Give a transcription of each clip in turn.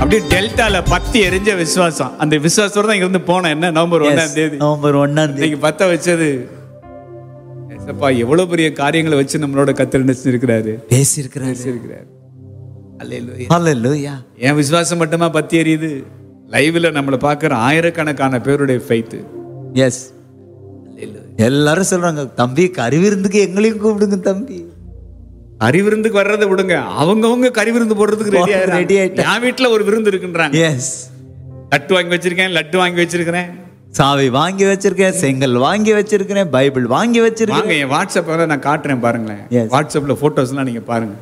அப்படியே டெல்டால பத்தி எரிஞ்ச விசுவாசம் அந்த விசுவாசத்தோட தான் இங்கிருந்து போனேன் என்ன நவம்பர் ஒண்ணாம் தேதி நவம்பர் ஒன்னாம் தேதி இன்னைக்கு பத்த வச்சது ஏசப்பா எவ்வளவு பெரிய காரியங்களை வச்சு நம்மளோட கத்தர் இருக்கிறாரு பேசியிருக்கிறாரு இருக்கிறாரு அல்லேலூயா ஹalleluya என் விசுவாசம் மட்டுமா பத்தி எரியுது லைவ்ல நம்மளை பார்க்குற ஆயிரக்கணக்கான பேருடைய ஃபைத்து எஸ் எல்லாரும் சொல்றாங்க தம்பி கருவிருந்துக்கு எங்களையும் கூப்பிடுங்க தம்பி அறிவிருந்துக்கு வர்றதை விடுங்க அவங்கவங்க கறி விருந்து போடுறதுக்கு ரெடி ready ஆயிடுறாங்க ஆயிட்டா. என் வீட்டுல ஒரு விருந்து இருக்குன்றாங்க எஸ் லட்டு வாங்கி வச்சிருக்கேன் லட்டு வாங்கி வச்சிருக்கிறேன் சாவி வாங்கி வச்சிருக்கேன் செங்கல் வாங்கி வச்சிருக்கிறேன் பைபிள் வாங்கி வச்சிருக்கேன் வாங்க என் வாட்ஸ்அப்ல நான் காட்டுறேன் பாருங்களேன் Yes. வாட்ஸ்அப்ல போட்டோஸ்லாம் நீங்க பாருங்க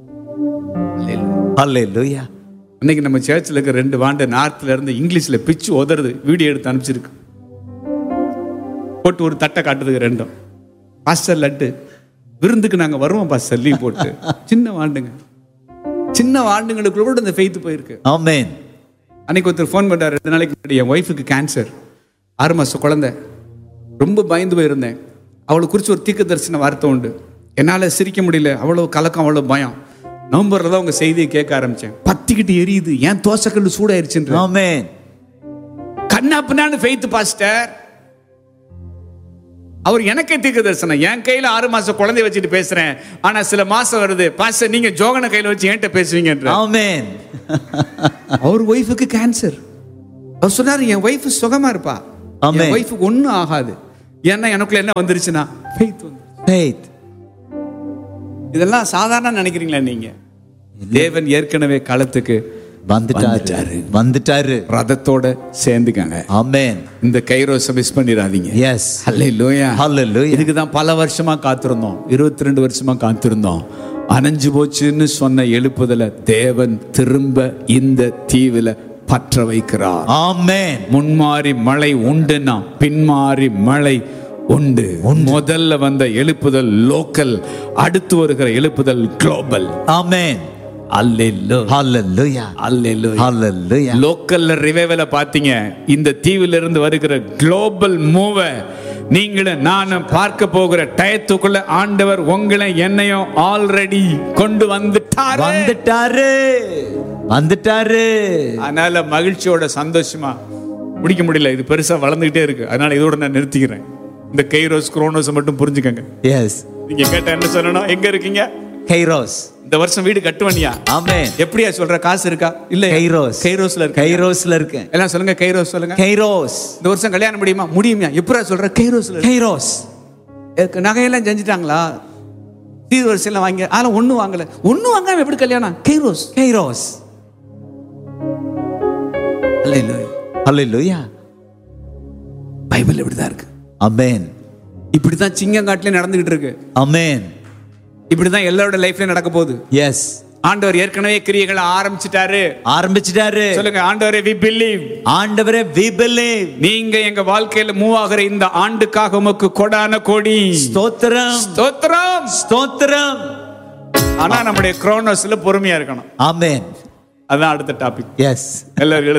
ஹalleluya இன்னைக்கு நம்ம சர்ச்சில் இருக்க ரெண்டு வாண்டு நார்த்ல இருந்து இங்கிலீஷ்ல பிச்சு உதறது வீடியோ எடுத்து அனுப்பிச்சிருக்கு போட்டு ஒரு தட்டை காட்டுதுக்கு ரெண்டும் பாஸ்டர் லட்டு விருந்துக்கு நாங்க வருவோம் பாஸ்டர் லீவ் போட்டு சின்ன வாண்டுங்க சின்ன வாண்டுங்களுக்குள்ள கூட இந்த ஃபெய்த் போயிருக்கு ஆமென் அன்னைக்கு ஒருத்தர் ஃபோன் பண்ணார் ரெண்டு நாளைக்கு முன்னாடி என் ஒய்ஃபுக்கு கேன்சர் ஆறு மாசம் குழந்தை ரொம்ப பயந்து போயிருந்தேன் அவளை குறித்து ஒரு தீர்க்க தரிசன வார்த்தை உண்டு என்னால் சிரிக்க முடியல அவ்வளோ கலக்கம் அவ்வளோ பயம் நவம்பரில் தான் உங்கள் செய்தியை கேட்க ஆரம்பித்தேன் பத்திக்கிட்டு எரியுது ஏன் தோசைக்கல் சூடாயிருச்சுன்ற ஆமென் கண்ணா பின்னான்னு ஃபெய்த் பாஸ்டர் அவர் எனக்கே தீர்க்க தரிசனம் என் கையில ஆறு மாசம் குழந்தைய வச்சுட்டு பேசுறேன் ஆனா சில மாசம் வருது பாஸ்டர் நீங்க ஜோகனை கையில வச்சு என்கிட்ட பேசுவீங்கன்ற ஆமென் அவர் ஒய்ஃபுக்கு கேன்சர் அவர் சொன்னாரு என் ஒய்ஃப் சுகமா இருப்பா Amen. என் ஒய்ஃபுக்கு ஒன்றும் ஆகாது ஏன்னா எனக்குள்ள என்ன வந்துருச்சுன்னா faith வந்து faith இதெல்லாம் சாதாரண நினைக்கிறீங்களா நீங்க தேவன் ஏற்கனவே களத்துக்கு வந்துட்டாரு வந்துட்டாரு ரதத்தோட சேர்ந்துக்காங்க ஆமென் இந்த கைரோஸை மிஸ் பண்ணிடாதீங்க எஸ் ஹalleluya ஹalleluya இதுக்கு தான் பல வருஷமா காத்திருந்தோம் இருபத்தி ரெண்டு வருஷமா காத்திருந்தோம் அணைஞ்சு போச்சுன்னு சொன்ன எழுப்புதல தேவன் திரும்ப இந்த தீவுல பற்ற வைக்கிறார் ஆமென் முன்மாறி மழை உண்டுன்னா பின்மாறி மழை உண்டு முதல்ல வந்த எழுப்புதல் லோக்கல் அடுத்து வருகிற எழுப்புதல் குளோபல் ஆமென் அல்லேலோ ஹalleluya அல்லேலோ ஹalleluya லோக்கல்ல ரிவைவல பாத்தீங்க இந்த தீவில இருந்து வருகிற குளோபல் மூவ நீங்களும் நானும் பார்க்க போகிற டயத்துக்குள்ள ஆண்டவர் உங்களை என்னையும் ஆல்ரெடி கொண்டு வந்துட்டார் வந்துட்டாரு வந்துட்டாரு அதனால மகிழ்ச்சியோட சந்தோஷமா முடிக்க முடியல இது பெருசா வளர்ந்துகிட்டே இருக்கு அதனால இதோட நான் நிறுத்திக்கிறேன் இந்த கைரோஸ் குரோனோஸ் மட்டும் புரிஞ்சுக்கங்க எஸ் நீங்க கேட்ட என்ன சொல்லணும் எங்க இருக்கீங்க கைரோஸ் இந்த வருஷம் வீடு கட்டுவனியா ஆமென் எப்படியா சொல்ற காசு இருக்கா இல்ல கைரோஸ் கைரோஸ்ல இருக்கு கைரோஸ்ல இருக்கேன் எல்லாம் சொல்லுங்க கைரோஸ் சொல்லுங்க கைரோஸ் இந்த வருஷம் கல்யாணம் முடியுமா முடியுமா எப்படா சொல்ற கைரோஸ்ல இருக்கு. கைரோஸ் எனக்கு நகையெல்லாம் செஞ்சுட்டாங்களா சீர் வரிசையெல்லாம் வாங்கி அதெல்லாம் ஒண்ணும் வாங்கல ஒண்ணும் வாங்காம எப்படி கல்யாணம் கைரோஸ் கைரோஸ் ஹalleluya பைபிள் இப்படிதான் இருக்கு ஆமென் இப்படிதான் சிங்கங்காட்டிலே நடந்துகிட்டு இருக்கு ஆமென் இப்படிதான் எல்லாரோட லைஃப்லயும் நடக்க போகுது எஸ் ஆண்டவர் ஏற்கனவே கிரியைகளை ஆரம்பிச்சிட்டாரு ஆரம்பிச்சிட்டாரு சொல்லுங்க ஆண்டவரே வி பிலீவ் ஆண்டவரே we believe நீங்க எங்க வாழ்க்கையில மூவ் ஆகிற இந்த ஆண்டுக்காக உமக்கு கொடான கோடி ஸ்தோத்திரம் ஸ்தோத்திரம் ஸ்தோத்திரம் ஆனா நம்முடைய குரோனோஸ்ல பொறுமையா இருக்கணும் ஆமென் அதான் அடுத்த டாபிக் எஸ் எல்லாரும்